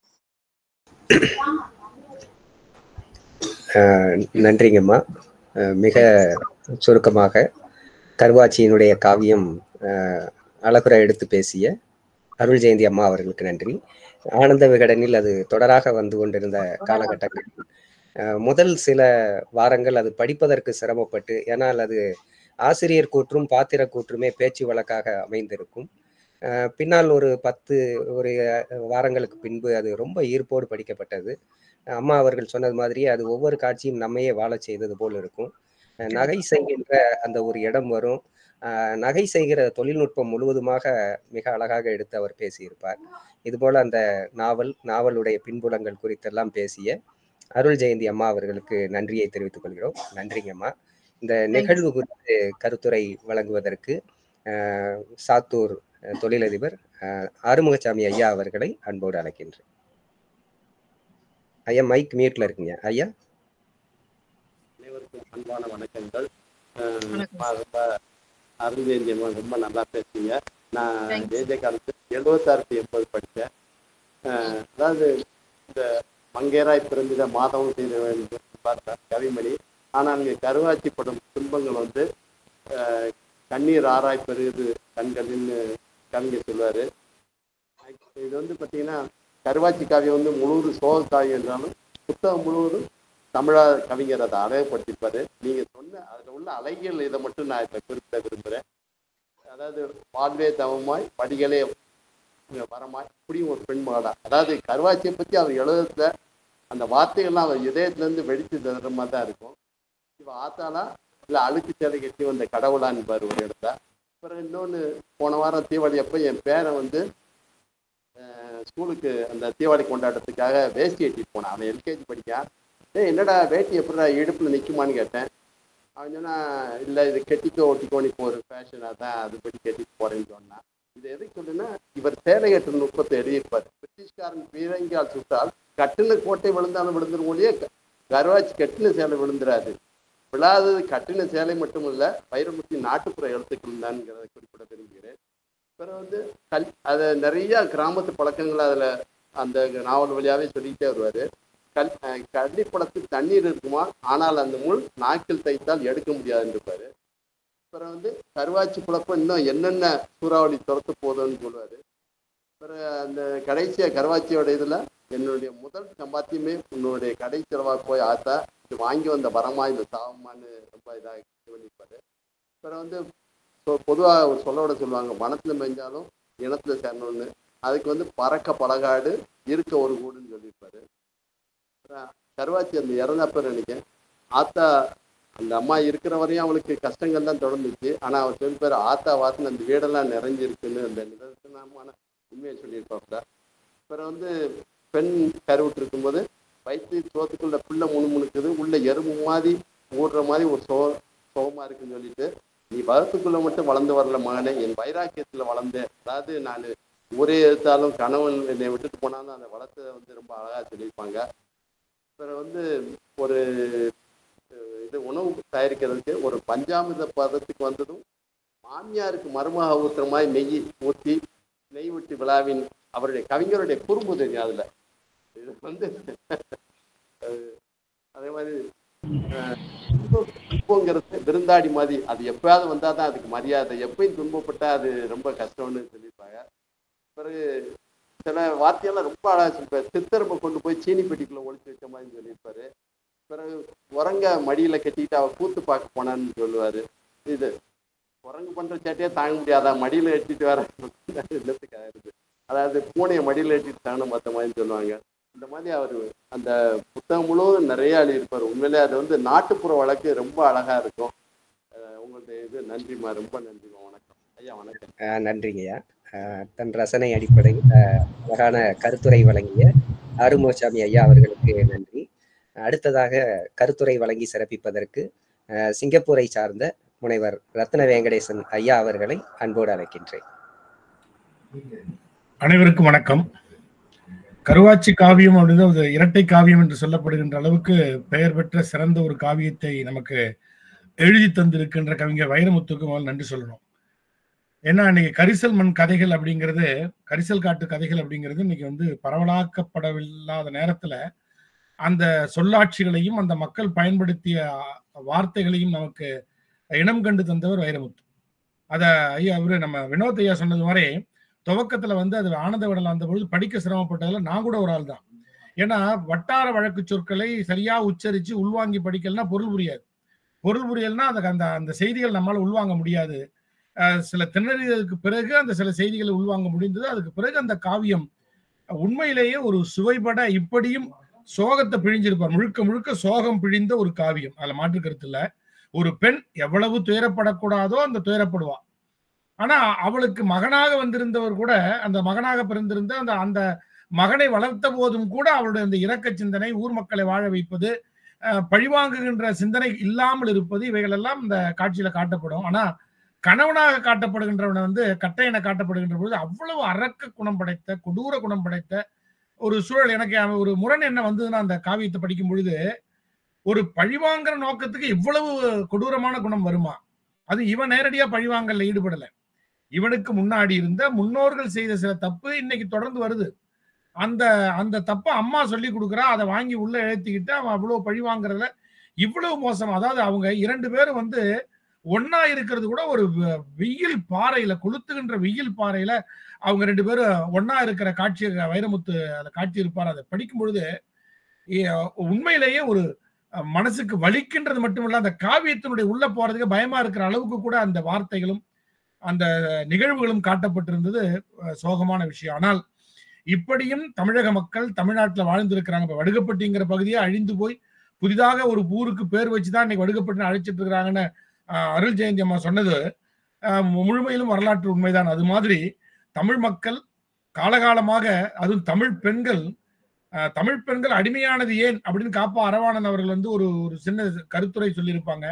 நன்றிங்கம்மா மிக சுருக்கமாக கருவாச்சியினுடைய காவியம் அழகுற எடுத்து பேசிய அருள் ஜெயந்தி அம்மா அவர்களுக்கு நன்றி ஆனந்த விகடனில் அது தொடராக வந்து கொண்டிருந்த காலகட்டங்கள் முதல் சில வாரங்கள் அது படிப்பதற்கு சிரமப்பட்டு ஏன்னால் அது ஆசிரியர் கூற்றும் பாத்திர கூற்றுமே பேச்சு வழக்காக அமைந்திருக்கும் பின்னால் ஒரு பத்து ஒரு வாரங்களுக்கு பின்பு அது ரொம்ப ஈர்ப்போடு படிக்கப்பட்டது அம்மா அவர்கள் சொன்னது மாதிரி அது ஒவ்வொரு காட்சியும் நம்மையே வாழச் செய்தது போல் இருக்கும் நகை செய்கின்ற அந்த ஒரு இடம் வரும் நகை செய்கிற தொழில்நுட்பம் முழுவதுமாக மிக அழகாக எடுத்து அவர் பேசியிருப்பார் இதுபோல அந்த நாவல் நாவலுடைய பின்புலங்கள் குறித்தெல்லாம் பேசிய அருள் ஜெயந்தி அம்மா அவர்களுக்கு நன்றியை தெரிவித்துக் கொள்கிறோம் நன்றிங்க அம்மா இந்த நிகழ்வு குறித்து கருத்துரை வழங்குவதற்கு சாத்தூர் தொழிலதிபர் ஆறுமுகசாமி ஐயா அவர்களை அன்போடு அழைக்கின்றேன் ஐயா மைக் மியூட்ல இருக்குங்க ஐயா அனைவருக்கும் அன்பான வணக்கங்கள் அஹ் வணக்கம். நான் ரொம்ப அருள்ஜெயந்தி அம்மா ரொம்ப நல்லா பேசுறீங்க நான் Thanks. ஜெயஜெய காலத்து எழுபத்தாறு டு எண்பது படித்தேன் அஹ் அதாவது இந்த மங்கேராய் பிறந்திட மாதவம் செய்த வேண்டும் பார்த்தேன் கவிமணி ஆனால் இங்கே கருவாச்சி படும் துன்பங்கள் வந்து அஹ், கண்ணீர் ஆராய் பெறுகிறது கண்களின்னு கவிஞர் சொல்லுவார் இது வந்து பார்த்தீங்கன்னா கருவாச்சி காவியம் வந்து முழுவதும் சோக காவியம் என்றாலும் புத்தகம் முழுவதும் தமிழா கவிஞர் அதை அழகுபடுத்திப்பாரு நீங்க சொன்ன அதுல உள்ள அழகியல் இதை மட்டும் நான் இப்ப குறிப்பிட விரும்புறேன் அதாவது வாழ்வே தவமாய் படிகளே வரமாய் இப்படியும் ஒரு பெண் மகளா அதாவது கருவாச்சியை பத்தி அவர் எழுதத்துல அந்த வார்த்தைகள்லாம் அவர் இதயத்துல இருந்து வெடித்து தர்ற மாதிரி தான் இருக்கும் இவ ஆத்தாளா இல்ல அழுக்கு சேலை கட்டி வந்த கடவுளான்னு பாரு ஒரு இடத்துல அப்புறம் இன்னொன்னு போன வாரம் தீபாவளி அப்போ என் பேரன் வந்து அஹ், ஸ்கூலுக்கு அந்த தீபாவளி கொண்டாட்டத்துக்காக வேஷ்டி கட்டிட்டு போனான் அவன் எல்கேஜி படிக்கான் ஏய் என்னடா வேட்டி எப்படிடா இடுப்புல நிக்குமான்னு கேட்டேன் அவன் சொன்னா இல்ல இது கெட்டிக்கோ ஒட்டிக்கோன்னு இப்போ ஒரு ஃபேஷனாக தான் அதுபடி கட்டிட்டு போறேன்னு சொன்னான் இது எதுக்கு சொல்லுன்னா இவர் சேலை கட்டு நுட்பத்தை எழுதியிருப்பார் பிரிட்டிஷ்காரன் பீரங்கியால் சுட்டால் கட்டுன கோட்டை விழுந்தாலும் விழுந்துரும் ஒழிய க- கருவாச்சி கட்டின சேலை விழுந்துராது விழாதது கட்டின சேலை மட்டும் இல்ல வைரமுத்தி நாட்டுப்புற எழுத்துக்கள் தான்ங்கிறத குறிப்பிட விரும்புகிறேன் அப்புறம் வந்து கல் அதை நிறைய கிராமத்து பழக்கங்கள் அதுல அந்த நாவல் வழியாவே சொல்லிக்கிட்டே வருவாரு கல் அஹ் கள்ளிப்பழத்தில் தண்ணீர் இருக்குமா ஆனால் அந்த முள் நாக்கில் தைத்தால் எடுக்க முடியாதுன்னு இருப்பாரு அப்புறம் வந்து கருவாச்சி குழப்பம் இன்னும் என்னென்ன சூறாவளி துரத்து போகுதுன்னு சொல்லுவாரு அப்புறம் அந்த கடைசியா கருவாச்சியோட இதுல என்னுடைய முதல் சம்பாத்தியமே உன்னுடைய கடை செலவா போய் ஆத்தா இது வாங்கி வந்த வரமா இந்த சாவமான்னு ரொம்ப இதாக இது பண்ணியிருப்பாரு அப்புறம் வந்து பொதுவாக ஒரு சொல்லோட சொல்லுவாங்க வனத்துல மேய்ஞ்சாலும் இனத்துல சேரணும்னு அதுக்கு வந்து பறக்க பலகாடு இருக்க ஒரு கூடுன்னு சொல்லியிருப்பாரு அப்புறம் கருவாச்சி அந்த இறந்தப்ப நினைக்கிறேன் ஆத்தா அந்த அம்மா இருக்கிற வரையும் அவளுக்கு கஷ்டங்கள் தான் தொடர்ந்துச்சு ஆனா அவர் சொல்லிப்பாரு ஆத்தா வாசனை அந்த வீடெல்லாம் நிறைஞ்சிருக்குன்னு அந்த நிதர்சனமான உண்மையை சொல்லியிருப்பாப்ல அப்புறம் வந்து பெண் கருவிட்டு இருக்கும்போது வயிற்று சோத்துக்குள்ள புள்ள முணுமுணுக்குது உள்ள எறும்பு மாதிரி ஊடுற மாதிரி ஒரு சோ சோகமா இருக்குன்னு சொல்லிட்டு நீ வளத்துக்குள்ள மட்டும் வளர்ந்து வரல மகனே என் வைராக்கியத்துல வளர்ந்தேன் அதாவது நான் ஊரே எடுத்தாலும் கணவன் என்னை விட்டுட்டு போனாலும் அந்த வளத்தை வந்து ரொம்ப அழகா சொல்லியிருப்பாங்க அப்புறம் வந்து ஒரு அஹ், இது உணவு தயாரிக்கிறதுக்கு ஒரு பஞ்சாமிர்த பதத்துக்கு வந்ததும் மாமியாருக்கு மருமக ஊத்துற மாதிரி நெய் ஊற்றி நெய் ஊற்றி விழாவின் அவருடைய கவிஞருடைய குறும்பு தெரியும் அதுல இது வந்து அஹ், அதே மாதிரி அஹ், துன்பம் துன்பங்கிறது விருந்தாடி மாதிரி அது எப்பயாவது வந்தாதான் அதுக்கு மரியாதை எப்பயும் துன்பப்பட்டா அது ரொம்ப கஷ்டம்னு சொல்லியிருப்பாங்க பிறகு சில வார்த்தையெல்லாம் ரொம்ப அழகா சொல்லிப்பாரு சித்தரம்பை கொண்டு போய் சீனி பெட்டிக்குள்ள ஒளிச்சு வச்ச மாதிரி சொல்லியிருப்பாரு பிறகு குரங்க மடியில கட்டிட்டு அவ கூத்து பார்க்க போனான்னு சொல்லுவாரு இது குரங்கு பண்ற சேட்டையே தாங்க முடியாதா மடியில கட்டிட்டு வர இல்லத்துக்காக இருக்கு அதாவது பூனையை மடியில கட்டிட்டு தாங்க பார்த்த மாதிரி சொல்லுவாங்க இந்த மாதிரி அவர் அந்த புத்தகம் முழுவதும் நிறைய எழுதியிருப்பார் உண்மையிலே அது வந்து நாட்டுப்புற வழக்கு ரொம்ப அழகா இருக்கும் அஹ் உங்களுடைய இது நன்றிம்மா ரொம்ப நன்றிம்மா வணக்கம் ஐயா வணக்கம் அஹ் நன்றிங்கய்யா அஹ் தன் ரசனை அடிப்படையில் அஹ், அழகான கருத்துரை வழங்கிய அருமோசாமி ஐயா அவர்களுக்கு நன்றி அடுத்ததாக கருத்துரை வழங்கி சிறப்பிப்பதற்கு அஹ், சிங்கப்பூரை சார்ந்த முனைவர் ரத்ன வெங்கடேசன் ஐயா அவர்களை அன்போடு அழைக்கின்றேன் அனைவருக்கும் வணக்கம் கருவாச்சி காவியம் அப்படின்ற ஒரு இரட்டை காவியம் என்று சொல்லப்படுகின்ற அளவுக்கு பெயர் பெற்ற சிறந்த ஒரு காவியத்தை நமக்கு எழுதி தந்திருக்கின்ற கவிஞர் வைரமுத்துக்கு முதல்ல நன்றி சொல்லணும் ஏன்னா இன்னைக்கு கரிசல் மண் கதைகள் அப்படிங்கிறது கரிசல் காட்டு கதைகள் அப்படிங்கிறது இன்னைக்கு வந்து பரவலாக்கப்படவில்லாத நேரத்துல அந்த சொல்லாட்சிகளையும் அந்த மக்கள் பயன்படுத்திய வார்த்தைகளையும் நமக்கு இனம் கண்டு தந்தவர் வைரமுத்து அத ஐயா அவரு நம்ம வினோத் ஐயா சொன்னது மாதிரி துவக்கத்துல வந்து அது ஆனந்த விடல அந்த பொழுது படிக்க சிரமப்பட்டதுல நான் கூட ஒரு ஆள் தான் ஏன்னா வட்டார வழக்கு சொற்களை சரியா உச்சரிச்சு உள்வாங்கி படிக்கலன்னா பொருள் புரியாது பொருள் புரியல்னா அந்த அந்த அந்த செய்திகள் நம்மளால உள்வாங்க முடியாது அஹ் சில திணறியதுக்கு பிறகு அந்த சில செய்திகளை உள்வாங்க முடிந்தது அதுக்கு பிறகு அந்த காவியம் உண்மையிலேயே ஒரு சுவைபட இப்படியும் சோகத்தை பிழிஞ்சிருப்பார் முழுக்க முழுக்க சோகம் பிழிந்த ஒரு காவியம் அதுல மாற்று கருத்து இல்ல ஒரு பெண் எவ்வளவு துயரப்படக்கூடாதோ அந்த துயரப்படுவா ஆனா அவளுக்கு மகனாக வந்திருந்தவர் கூட அந்த மகனாக பிறந்திருந்த அந்த அந்த மகனை வளர்த்த போதும் கூட அவளுடைய அந்த இரக்க சிந்தனை ஊர் மக்களை வாழ வைப்பது அஹ், பழிவாங்குகின்ற சிந்தனை இல்லாமல் இருப்பது இவைகள் எல்லாம் இந்த காட்சியில காட்டப்படும் ஆனா கணவனாக காட்டப்படுகின்றவனை வந்து கட்டையனை காட்டப்படுகின்ற பொழுது அவ்வளவு அரக்க குணம் படைத்த கொடூர குணம் படைத்த ஒரு சூழல் எனக்கு ஒரு முரண் என்ன வந்ததுன்னா அந்த காவியத்தை படிக்கும் பொழுது ஒரு பழிவாங்கிற நோக்கத்துக்கு இவ்வளவு கொடூரமான குணம் வருமா அது இவன் நேரடியா பழிவாங்கல்ல ஈடுபடல இவனுக்கு முன்னாடி இருந்த முன்னோர்கள் செய்த சில தப்பு இன்னைக்கு தொடர்ந்து வருது அந்த அந்த தப்ப அம்மா சொல்லி கொடுக்குறா அதை வாங்கி உள்ள ஏத்திக்கிட்டு அவன் அவ்வளவு பழி வாங்குறதுல இவ்வளவு மோசம் அதாவது அவங்க இரண்டு பேரும் வந்து ஒன்னா இருக்கிறது கூட ஒரு வெ- வெயில் பாறையில கொளுத்துகின்ற வெயில் பாறையில அவங்க ரெண்டு பேரும் ஒன்னா இருக்கிற காட்சி வைரமுத்து அந்த காட்சி இருப்பார் அதை படிக்கும் பொழுது ஏ- உண்மையிலேயே ஒரு அஹ், மனசுக்கு வலிக்கின்றது மட்டுமல்ல அந்த காவியத்தினுடைய உள்ள போறதுக்கு பயமா இருக்கிற அளவுக்கு கூட அந்த வார்த்தைகளும் அந்த நிகழ்வுகளும் காட்டப்பட்டிருந்தது அஹ், சோகமான விஷயம் ஆனால் இப்படியும் தமிழக மக்கள் தமிழ்நாட்டில் வாழ்ந்திருக்கிறாங்க இப்ப வடுகப்பட்டிங்கிற பகுதியே அழிந்து போய் புதிதாக ஒரு ஊருக்கு பேர் வச்சுதான் இன்னைக்கு வடுகப்பட்டினம் அழைச்சிட்டு இருக்கிறாங்கன்னு அஹ், அருள் ஜெயந்தி அம்மா சொன்னது அஹ், முழுமையிலும் வரலாற்று உண்மைதான் அது மாதிரி தமிழ் மக்கள் காலகாலமாக அதுவும் தமிழ் பெண்கள் அஹ், தமிழ் பெண்கள் அடிமையானது ஏன் அப்படின்னு காப்பா அரவாணன் அவர்கள் வந்து ஒரு ஒரு சின்ன கருத்துரை சொல்லியிருப்பாங்க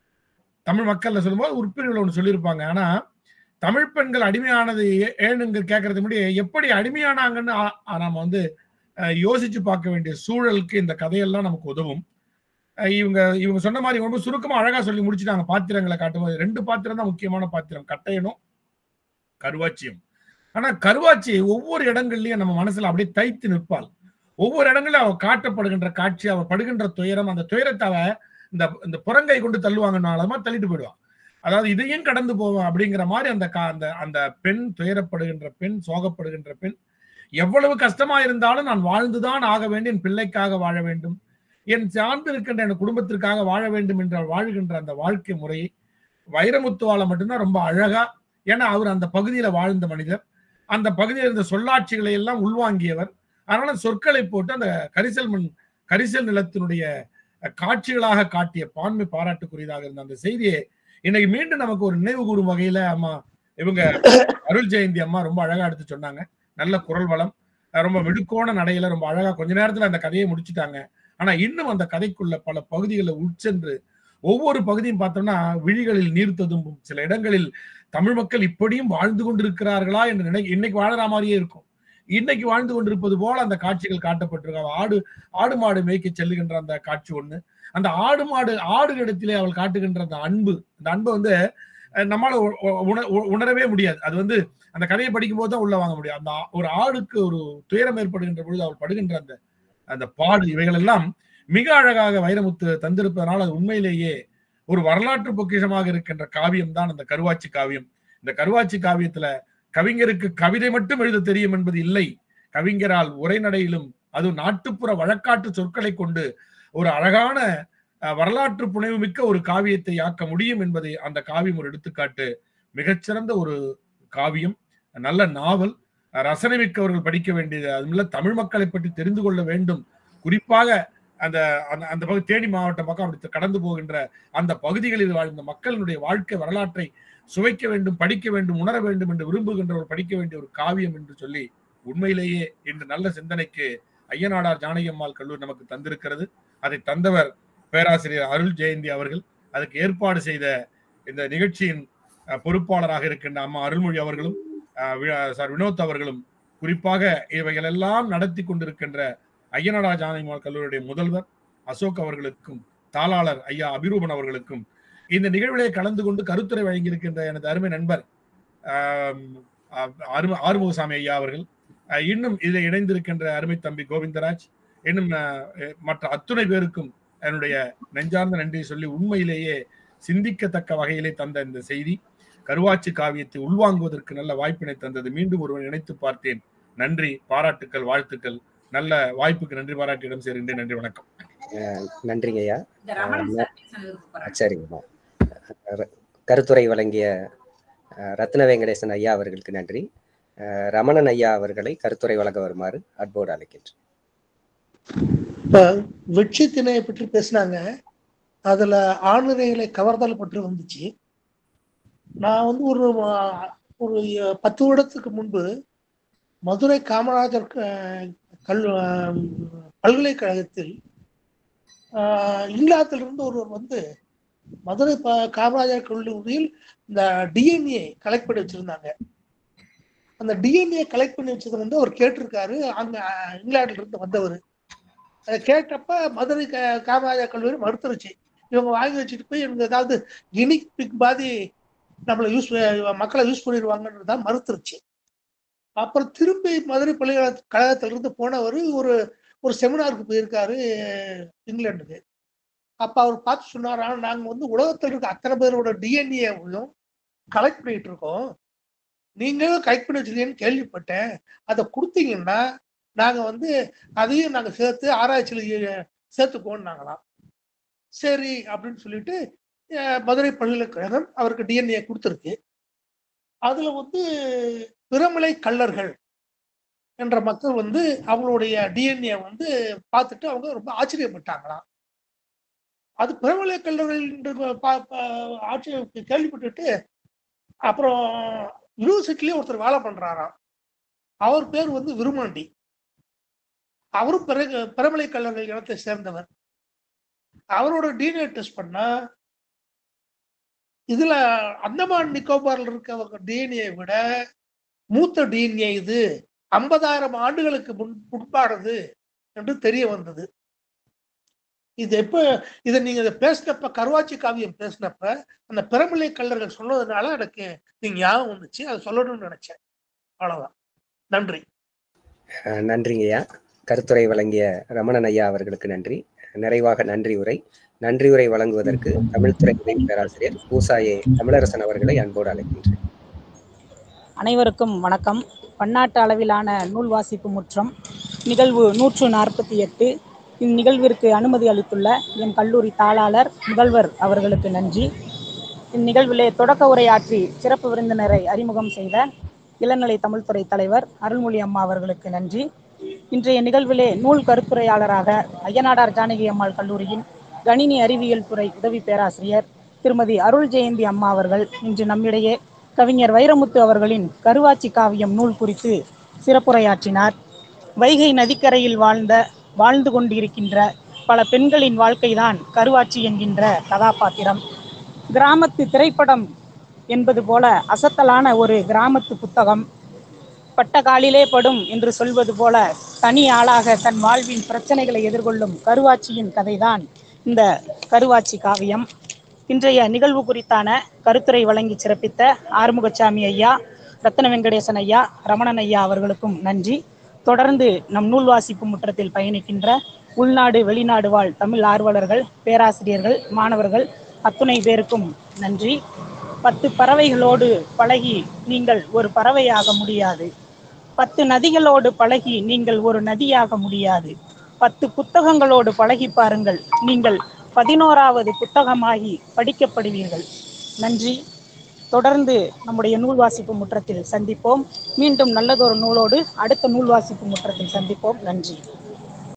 தமிழ் மக்கள்ல சொல்லும்போது உறுப்பினர்கள் ஒன்று சொல்லியிருப்பாங்க ஆனா தமிழ் பெண்கள் அடிமையானது ஏ- ஏனுங்க கேட்கறது முன்னாடி எப்படி அடிமையானாங்கன்னு ஆ- ஆ, நாம வந்து அஹ், யோசிச்சு பார்க்க வேண்டிய சூழலுக்கு இந்த கதையெல்லாம் நமக்கு உதவும் அஹ், இவங்க இவங்க சொன்ன மாதிரி ரொம்ப சுருக்கமா அழகா சொல்லி முடிச்சுட்டாங்க பாத்திரங்களை காட்டும்போது ரெண்டு பாத்திரம் தான் முக்கியமான பாத்திரம் கட்டையனும் கருவாச்சியும் ஆனா கருவாச்சி ஒவ்வொரு இடங்கள்லயும் நம்ம மனசுல அப்படியே தைத்து நிற்பாள் ஒவ்வொரு இடங்கள்லயும் அவ காட்டப்படுகின்ற காட்சி அவ படுகின்ற துயரம் அந்த துயரத்தை அவ இந்த இந்த புறங்கை கொண்டு தள்ளுவாங்கன்னு மாதிரி தள்ளிட்டு போயிடுவான் அதாவது இதையும் கடந்து போவான் அப்படிங்கிற மாதிரி அந்த கா- அந்த அந்த பெண் துயரப்படுகின்ற பெண் சோகப்படுகின்ற பெண் எவ்வளவு கஷ்டமா இருந்தாலும் நான் வாழ்ந்துதான் ஆக வேண்டும் என் பிள்ளைக்காக வாழ வேண்டும் என் சார்ந்து இருக்கின்ற என் குடும்பத்திற்காக வாழ வேண்டும் என்ற வாழ்கின்ற அந்த வாழ்க்கை முறையை வைரமுத்துவால மட்டும்தான் ரொம்ப அழகா ஏன்னா அவர் அந்த பகுதியில வாழ்ந்த மனிதர் அந்த பகுதியில் இருந்த சொல்லாட்சிகளை எல்லாம் உள்வாங்கியவர் அதனால சொற்களை போட்டு அந்த கரிசல் மண் கரிசல் நிலத்தினுடைய அஹ், காட்சிகளாக காட்டிய பான்மை பாராட்டுக்குரியதாக இருந்த அந்த செய்தியை இன்னைக்கு மீண்டும் நமக்கு ஒரு நினைவு கூறும் வகையில அம்மா இவங்க அருள் ஜெயந்தி அம்மா ரொம்ப அழகா எடுத்து சொன்னாங்க நல்ல குரல் வளம் அஹ், ரொம்ப விடுக்கோண நடையில ரொம்ப அழகா கொஞ்ச நேரத்துல அந்த கதையை முடிச்சுட்டாங்க ஆனா இன்னும் அந்த கதைக்குள்ள பல பகுதிகளை உட்சென்று ஒவ்வொரு பகுதியும் பார்த்தோம்னா விழிகளில் நீர் ததும்பும் சில இடங்களில் தமிழ் மக்கள் இப்படியும் வாழ்ந்து கொண்டிருக்கிறார்களா என்று நினை இன்னைக்கு வாழற மாதிரியே இருக்கும் இன்னைக்கு வாழ்ந்து கொண்டிருப்பது போல அந்த காட்சிகள் காட்டப்பட்டிருக்காங்க ஆடு ஆடு மாடு மேய்க்க செல்லுகின்ற அந்த காட்சி ஒண்ணு அந்த ஆடு மாடு ஆடு இடத்திலே அவள் காட்டுகின்ற அந்த அன்பு அந்த அன்பை வந்து அஹ், நம்மால உ- உ- உண- உ- உணரவே முடியாது அது வந்து அந்த கதையை படிக்கும் போது தான் உள்ள வாங்க முடியும் அந்த ஆ- ஒரு ஆடுக்கு ஒரு துயரம் ஏற்படுகின்ற பொழுது அவள் படுகின்ற அந்த அந்த பாடு இவைகள் எல்லாம் மிக அழகாக வைரமுத்து தந்திருப்பதனால் அது உண்மையிலேயே ஒரு வரலாற்று பொக்கிஷமாக இருக்கின்ற காவியம் தான் அந்த கருவாச்சி காவியம் இந்த கருவாச்சி காவியத்துல கவிஞருக்கு கவிதை மட்டும் எழுத தெரியும் என்பது இல்லை கவிஞரால் உரைநடையிலும் அது நாட்டுப்புற வழக்காட்டு சொற்களை கொண்டு ஒரு அழகான அஹ், வரலாற்று புனைவு மிக்க ஒரு காவியத்தை ஆக்க முடியும் என்பதை அந்த காவியம் ஒரு எடுத்துக்காட்டு மிகச்சிறந்த ஒரு காவியம் நல்ல நாவல் அஹ், ரசனை மிக்கவர்கள் படிக்க வேண்டியது அதுமில்ல தமிழ் மக்களை பற்றி தெரிந்து கொள்ள வேண்டும் குறிப்பாக அந்த அந்த அந்த பகுதி தேனி மாவட்ட பக்கம் அப்படி கடந்து போகின்ற அந்த பகுதிகளில் வாழ்ந்த மக்களினுடைய வாழ்க்கை வரலாற்றை சுவைக்க வேண்டும் படிக்க வேண்டும் உணர வேண்டும் என்று விரும்புகின்றவர் படிக்க வேண்டிய ஒரு காவியம் என்று சொல்லி உண்மையிலேயே இன்று நல்ல சிந்தனைக்கு ஐயனாடார் ஜானகியம்மாள் கல்லூரி நமக்கு தந்திருக்கிறது அதை தந்தவர் பேராசிரியர் அருள் ஜெயந்தி அவர்கள் அதுக்கு ஏற்பாடு செய்த இந்த நிகழ்ச்சியின் அஹ், பொறுப்பாளராக இருக்கின்ற அம்மா அருள்மொழி அவர்களும் அஹ், வி- சார் வினோத் அவர்களும் குறிப்பாக இவைகள் எல்லாம் நடத்தி கொண்டிருக்கின்ற ஐயனாடா ஜானகியம்மாள் கல்லூரியுடைய முதல்வர் அசோக் அவர்களுக்கும் தாளாளர் ஐயா அபிரூபன் அவர்களுக்கும் இந்த நிகழ்விலே கலந்து கொண்டு கருத்துரை வழங்கியிருக்கின்ற எனது அருமை நண்பர் ஆம், ஆ- ஆறுமு- ஆறுமுகசாமி ஐயா அவர்கள் அஹ், இன்னும் இதில் இணைந்திருக்கின்ற அருமை தம்பி கோவிந்தராஜ் இன்னும் அஹ், எ- மற்ற அத்துணை பேருக்கும் என்னுடைய நெஞ்சார்ந்த நன்றியை சொல்லி உண்மையிலேயே சிந்திக்கத்தக்க வகையிலே தந்த இந்த செய்தி கருவாச்சி காவியத்தை உள்வாங்குவதற்கு நல்ல வாய்ப்பினை தந்தது மீண்டும் ஒருவன் நினைத்து பார்த்தேன் நன்றி பாராட்டுக்கள் வாழ்த்துக்கள் நல்ல வாய்ப்புக்கு நன்றி பாராட்டி இடம் சேர்கின்றேன் நன்றி வணக்கம் நன்றிங்க ஐயா இந்த ரமணன் சார் பேச விருப்பப்படுறேன். சரிங்கம்மா ர- கருத்துரை வழங்கிய அஹ், ரத்ன வெங்கடேசன் ஐயா அவர்களுக்கு நன்றி அஹ், ரமணன் ஐயா அவர்களை கருத்துரை வழங்க வருமாறு அன்போடு அழைக்கின்றேன் இப்ப வெற்றி திணையை பற்றி பேசினாங்க அதுல ஆணுரைகளை கவர்தல் பற்றி வந்துச்சு நான் வந்து ஒரு ஆ, ஒரு பத்து வருடத்துக்கு முன்பு மதுரை காமராஜர் க- கல் ஆ, பல்கலைக்கழகத்தில் ஆ, இங்கிலாந்திலிருந்து ஒருவர் வந்து மதுரை ப- காமராஜர் கல்லூரியில் இந்த டிஎன்ஏ கலெக்ட் பண்ணி வச்சிருந்தாங்க அந்த டிஎன்ஏ கலெக்ட் பண்ணி வச்சது வந்து அவர் கேட்டிருக்காரு அங்க ஆ, இங்கிலாந்துல இருந்து வந்தவர் அதை கேட்டப்ப மதுரை க- காமராஜர் கல்லூரி மறுத்துருச்சு இவங்க வாங்கி வச்சுட்டு போய் இவங்க ஏதாவது கினிக் பிக் மாதிரி நம்மளை யூஸ் மக்களை யூஸ் பண்ணிடுவாங்கன்றதா மறுத்துருச்சு அப்புறம் திரும்பி மதுரை பல்கலை கழகத்திலிருந்து போனவர் ஒரு ஒரு செமினாருக்கு போயிருக்காரு இங்கிலாந்துக்கு அப்ப அவர் பார்த்து சொன்னாரா நாங்க வந்து உலகத்தில் இருக்க அத்தனை பேரோட டிஎன்ஏவையும் கலெக்ட் பண்ணிட்டு இருக்கோம் நீங்களும் கலெக்ட் பண்ணி வச்சிருக்கீங்கன்னு கேள்விப்பட்டேன் அதை கொடுத்தீங்கன்னா நாங்க வந்து அதையும் நாங்க சேர்த்து ஆராய்ச்சியில் ஈ- சேர்த்துக்கோன்னாங்களாம் சரி அப்படின்னு சொல்லிட்டு அஹ், மதுரை பல்கலைக்கழகம் அவருக்கு டிஎன்ஏ கொடுத்துருக்கு அதுல வந்து பிறமலை கள்ளர்கள் என்ற மக்கள் வந்து அவங்களுடைய டிஎன்ஏ வந்து பார்த்துட்டு அவங்க ரொம்ப ஆச்சரியப்பட்டாங்களாம் அது பிறமலை கல்லூரிகள் என்று பா- பா- ஆச்சரிய கேள்விப்பட்டுட்டு அப்புறம் யூனிவர்சிட்டிலேயே ஒருத்தர் வேலை பண்றாராம் அவர் பேர் வந்து விருமாண்டி அவரும் பிறகு பிறமலை கல்லூரிகள் இனத்தை சேர்ந்தவர் அவரோட டிஎன்ஏ டெஸ்ட் பண்ணா இதுல அந்தமான் நிக்கோபார்ல இருக்கவங்க டிஎன்ஏ விட மூத்த டிஎன்ஏ இது ஐம்பதாயிரம் ஆண்டுகளுக்கு முன் முன்பானது என்று தெரிய வந்தது இது எப்ப இதை நீங்க இதை பேசினப்ப கருவாச்சி காவியம் பேசினப்ப அந்த பிறமலை கல்லர்கள் சொன்னதுனால எனக்கு நீங்க ஞாபகம் வந்துச்சு அதை சொல்லணும்னு நினைச்சேன் அவ்வளவுதான் நன்றி அஹ் நன்றிங்கய்யா கருத்துரை வழங்கிய ரமணன் ஐயா அவர்களுக்கு நன்றி நிறைவாக நன்றி உரை நன்றி உரை வழங்குவதற்கு தமிழ்துறை உதவி பேராசிரியர் பூசாயே தமிழரசன் அவர்களை அன்போடு அழைக்கின்றேன் அனைவருக்கும் வணக்கம் பன்னாட்டு அளவிலான நூல் வாசிப்பு முற்றம் நிகழ்வு நூற்று நாற்பத்தி எட்டு இந்நிகழ்விற்கு அனுமதி அளித்துள்ள என் கல்லூரி தாளாளர் முதல்வர் அவர்களுக்கு நன்றி இந்நிகழ்விலே தொடக்க உரையாற்றி சிறப்பு விருந்தினரை அறிமுகம் செய்த இளநிலை தமிழ்துறை தலைவர் அருள்மொழி அம்மா அவர்களுக்கு நன்றி இன்றைய நிகழ்விலே நூல் கருத்துரையாளராக ஐயனாடார் ஜானகி அம்மாள் கல்லூரியின் கணினி அறிவியல் துறை உதவி பேராசிரியர் திருமதி அருள் ஜெயந்தி அம்மா அவர்கள் இன்று நம்மிடையே கவிஞர் வைரமுத்து அவர்களின் கருவாச்சி காவியம் நூல் குறித்து சிறப்புரையாற்றினார் வைகை நதிக்கரையில் வாழ்ந்த வாழ்ந்து கொண்டிருக்கின்ற பல பெண்களின் வாழ்க்கைதான் கருவாச்சி என்கின்ற கதாபாத்திரம் கிராமத்து திரைப்படம் என்பது போல அசத்தலான ஒரு கிராமத்து புத்தகம் பட்ட காலிலே படும் என்று சொல்வது போல தனி ஆளாக தன் வாழ்வின் பிரச்சனைகளை எதிர்கொள்ளும் கருவாச்சியின் கதைதான் இந்த கருவாச்சி காவியம் இன்றைய நிகழ்வு குறித்தான கருத்துரை வழங்கி சிறப்பித்த ஆறுமுகசாமி ஐயா ரத்தன வெங்கடேசன் ஐயா ரமணன் ஐயா அவர்களுக்கும் நன்றி தொடர்ந்து நம் நூல் வாசிப்பு முற்றத்தில் பயணிக்கின்ற உள்நாடு வெளிநாடு வாழ் தமிழ் ஆர்வலர்கள் பேராசிரியர்கள் மாணவர்கள் அத்துணை பேருக்கும் நன்றி பத்து பறவைகளோடு பழகி நீங்கள் ஒரு பறவையாக முடியாது பத்து நதிகளோடு பழகி நீங்கள் ஒரு நதியாக முடியாது பத்து புத்தகங்களோடு பழகி பாருங்கள் நீங்கள் பதினோராவது புத்தகமாகி படிக்கப்படுவீர்கள் நன்றி தொடர்ந்து நம்முடைய நூல் வாசிப்பு முற்றத்தில் சந்திப்போம் மீண்டும் நல்லதொரு நூலோடு அடுத்த நூல் வாசிப்பு முற்றத்தில் சந்திப்போம் நன்றி